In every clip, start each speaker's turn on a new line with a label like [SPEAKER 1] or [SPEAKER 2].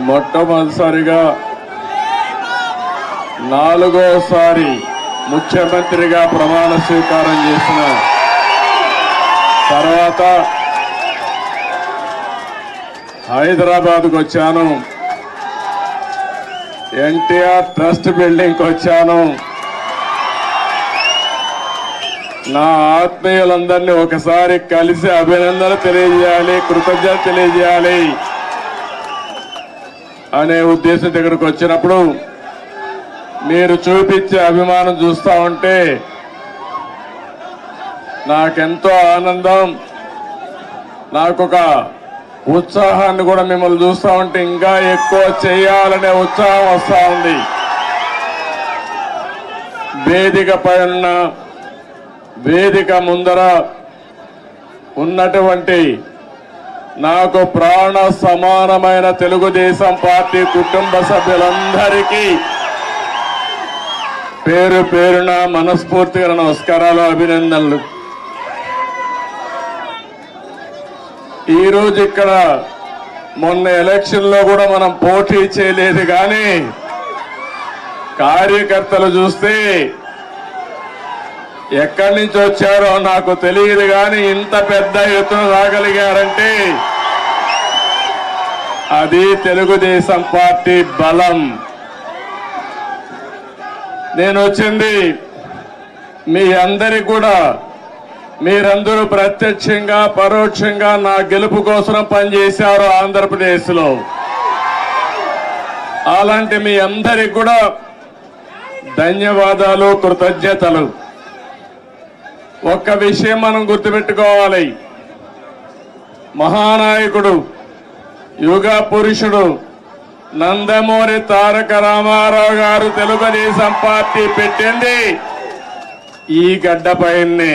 [SPEAKER 1] మొట్టమొదటిసారిగా నాలుగోసారి ముఖ్యమంత్రిగా ప్రమాణ స్వీకారం చేసిన తర్వాత హైదరాబాద్కు వచ్చాను ఎన్టీఆర్ ట్రస్ట్ బిల్డింగ్కి వచ్చాను నా ఆత్మీయులందరినీ ఒకసారి కలిసి అభినందన తెలియజేయాలి కృతజ్ఞత తెలియజేయాలి అనే ఉద్దేశం దగ్గరకు వచ్చినప్పుడు మీరు చూపించే అభిమానం చూస్తా ఉంటే నాకెంతో ఆనందం నాకొక ఉత్సాహాన్ని కూడా మిమ్మల్ని చూస్తా ఉంటే ఇంకా ఎక్కువ చేయాలనే ఉత్సాహం వస్తా ఉంది వేదిక పైన వేదిక ముందర ఉన్నటువంటి నాకు ప్రాణ సమానమైన తెలుగుదేశం పార్టీ కుటుంబ సభ్యులందరికీ పేరు పేరున మనస్ఫూర్తిగా నమస్కారాలు అభినందనలు ఈ రోజు ఇక్కడ మొన్న ఎలక్షన్ లో కూడా మనం పోటీ చేయలేదు కానీ కార్యకర్తలు చూస్తే ఎక్కడి నుంచి వచ్చారో నాకు తెలియదు కానీ ఇంత పెద్ద ఎత్తున రాగలిగారంటే అది తెలుగుదేశం పార్టీ బలం నేను వచ్చింది మీ అందరికి కూడా మీరందరూ ప్రత్యక్షంగా పరోక్షంగా నా గెలుపు కోసం పనిచేశారు ఆంధ్రప్రదేశ్ లో అలాంటి మీ అందరికి కూడా ధన్యవాదాలు కృతజ్ఞతలు ఒక్క విషయం మనం గుర్తుపెట్టుకోవాలి మహానాయకుడు యుగ పురుషుడు నందమూరి తారక రామారావు గారు తెలుగుదేశం పార్టీ పెట్టింది ఈ గడ్డపైనే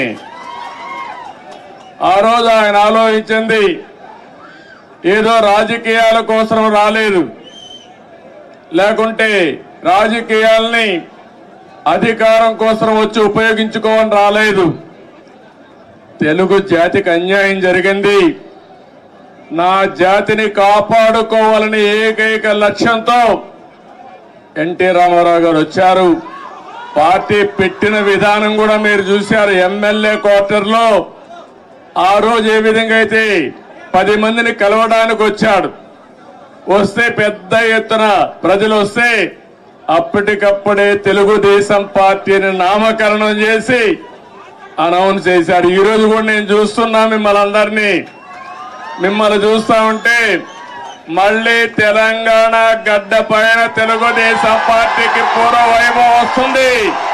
[SPEAKER 1] ఆ రోజు ఆయన ఆలోచించింది ఏదో రాజకీయాల కోసం రాలేదు లేకుంటే రాజకీయాల్ని అధికారం కోసం వచ్చి ఉపయోగించుకోవని రాలేదు తెలుగు జాతికి అన్యాయం జరిగింది నా జాతిని కాపాడుకోవాలని ఏకైక లక్ష్యంతో ఎన్టీ రామారావు గారు వచ్చారు పార్టీ పెట్టిన విధానం కూడా మీరు చూశారు ఎమ్మెల్యే క్వార్టర్లో ఆ రోజు ఏ విధంగా అయితే పది మందిని కలవడానికి వచ్చాడు వస్తే పెద్ద ఎత్తున ప్రజలు వస్తే అప్పటికప్పుడే తెలుగుదేశం పార్టీని నామకరణం చేసి అనౌన్స్ చేశాడు ఈ రోజు కూడా నేను చూస్తున్నా మిమ్మల్ని అందరినీ మిమ్మల్ని చూస్తా ఉంటే మళ్ళీ తెలంగాణ గడ్డ పైన తెలుగుదేశం పార్టీకి పూర్వ వైభవం వస్తుంది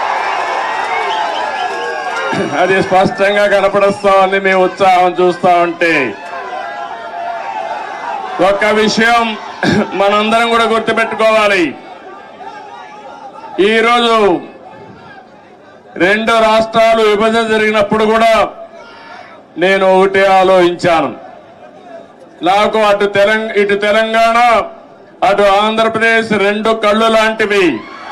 [SPEAKER 1] అది స్పష్టంగా కనపడుస్తా ఉంది మీ ఉత్సాహం చూస్తా ఉంటే ఒక్క విషయం మనందరం కూడా గుర్తుపెట్టుకోవాలి ఈరోజు రెండు రాష్ట్రాలు విభజన జరిగినప్పుడు కూడా నేను ఒకటే ఆలోచించాను నాకు అటు తెలంగ ఇటు తెలంగాణ అటు ఆంధ్రప్రదేశ్ రెండు కళ్ళు లాంటివి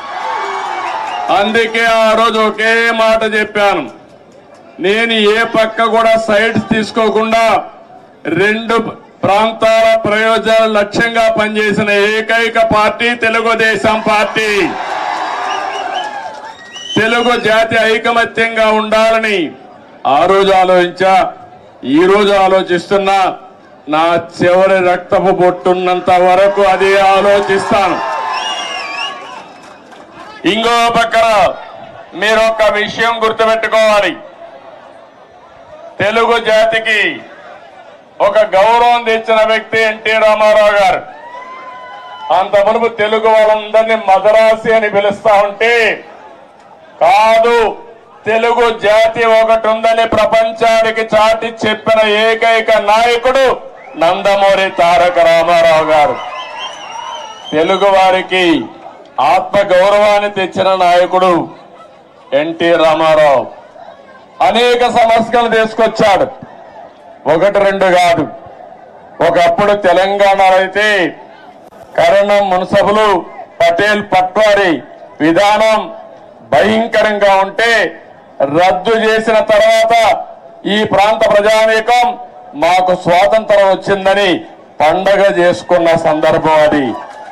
[SPEAKER 1] అందుకే ఆ రోజు ఒకే మాట చెప్పాను నేను ఏ పక్క కూడా సైడ్స్ తీసుకోకుండా రెండు ప్రాంతాల ప్రయోజనాల లక్ష్యంగా పనిచేసిన ఏకైక పార్టీ తెలుగుదేశం పార్టీ తెలుగు జాతి ఐకమత్యంగా ఉండాలని ఆ రోజు ఆలోచించా ఈ రోజు ఆలోచిస్తున్నా నా చివరి రక్తపు బొట్టున్నంత వరకు అదే ఆలోచిస్తాను ఇంకో పక్కన మీరు ఒక విషయం గుర్తుపెట్టుకోవాలి తెలుగు జాతికి ఒక గౌరవం తెచ్చిన వ్యక్తి ఎన్టీ రామారావు గారు అంత మునుపు తెలుగు వాళ్ళందరినీ మదరాసి అని పిలుస్తా ఉంటే కాదు తెలుగు జాతి ఒకటి ఉందని ప్రపంచానికి చాటి చెప్పిన ఏకైక నాయకుడు నందమూరి తారక రామారావు గారు తెలుగు వారికి ఆత్మ గౌరవాన్ని తెచ్చిన నాయకుడు ఎన్టీ రామారావు అనేక సమస్యలు తీసుకొచ్చాడు ఒకటి రెండు కాదు ఒకప్పుడు తెలంగాణలో అయితే కరణం మున్సబులు పటేల్ పట్వారి విధానం భయంకరంగా ఉంటే రద్దు చేసిన తర్వాత ఈ ప్రాంత ప్రజానీకం మాకు స్వాతంత్రం వచ్చిందని పండగ చేసుకున్న సందర్భం అది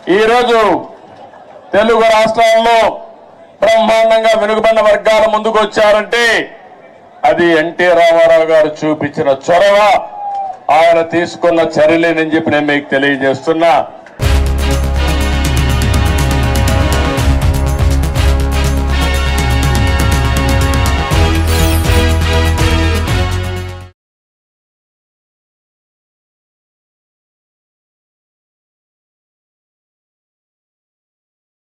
[SPEAKER 1] ఈరోజు తెలుగు రాష్ట్రాల్లో బ్రహ్మాండంగా వెనుకబడిన వర్గాల ముందుకు వచ్చారంటే అది ఎన్టీ రామారావు గారు చూపించిన చొరవ ఆయన తీసుకున్న చర్యలేనని చెప్పి నేను మీకు తెలియజేస్తున్నా